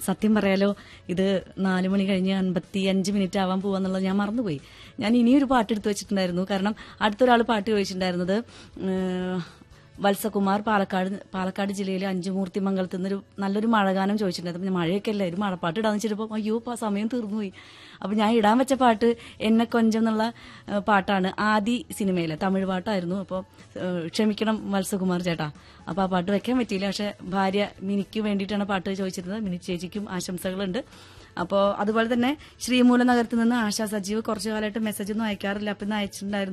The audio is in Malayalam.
സത്യം പറയാലോ ഇത് നാലു മണി കഴിഞ്ഞ് അൻപത്തി അഞ്ച് മിനിറ്റ് ആവാൻ പോവാന്നുള്ളത് ഞാൻ മറന്നുപോയി ഞാൻ ഇനിയൊരു പാട്ട് എടുത്തു വെച്ചിട്ടുണ്ടായിരുന്നു കാരണം അടുത്തൊരാൾ പാട്ട് ചോദിച്ചിട്ടുണ്ടായിരുന്നത് ഏഹ്, വത്സകുമാർ പാലക്കാട് പാലക്കാട് ജില്ലയിലെ അഞ്ചുമൂർത്തി മംഗലത്ത് നിന്നൊരു നല്ലൊരു മഴഗാനം ചോദിച്ചിട്ടുണ്ടായിരുന്നു അപ്പൊ ഞാൻ മഴയൊക്കെ അല്ലേ ഒരു മഴപ്പാട്ട് ഇടാന്ന് വെച്ചിട്ടപ്പോൾ അയ്യോ ഇപ്പൊ ആ സമയം തീർന്നുപോയി അപ്പൊ ഞാൻ ഇടാൻ വെച്ച പാട്ട് എന്നെ കൊഞ്ചം എന്നുള്ള ഏഹ്, പാട്ടാണ് ആദി സിനിമയിലെ തമിഴ് പാട്ടായിരുന്നു അപ്പോൾ ക്ഷമിക്കണം വത്സകുമാർ ചേട്ടാ അപ്പൊ ആ പാട്ട് വെക്കാൻ പറ്റിയില്ല പക്ഷെ ഭാര്യ മിനിക്ക് വേണ്ടിയിട്ടാണ് പാട്ട് ചോദിച്ചിരുന്നത് മിനി ചേച്ചിക്കും ആശംസകളുണ്ട് അപ്പോൾ അതുപോലെ തന്നെ ശ്രീമൂലനഗരത്തിൽ നിന്ന് ആശാ സജീവ് കുറച്ചു കാലമായിട്ട് മെസ്സേജ് ഒന്നും അയക്കാറില്ല അപ്പം ഇന്ന് അയച്ചിട്ടുണ്ടായിരുന്നു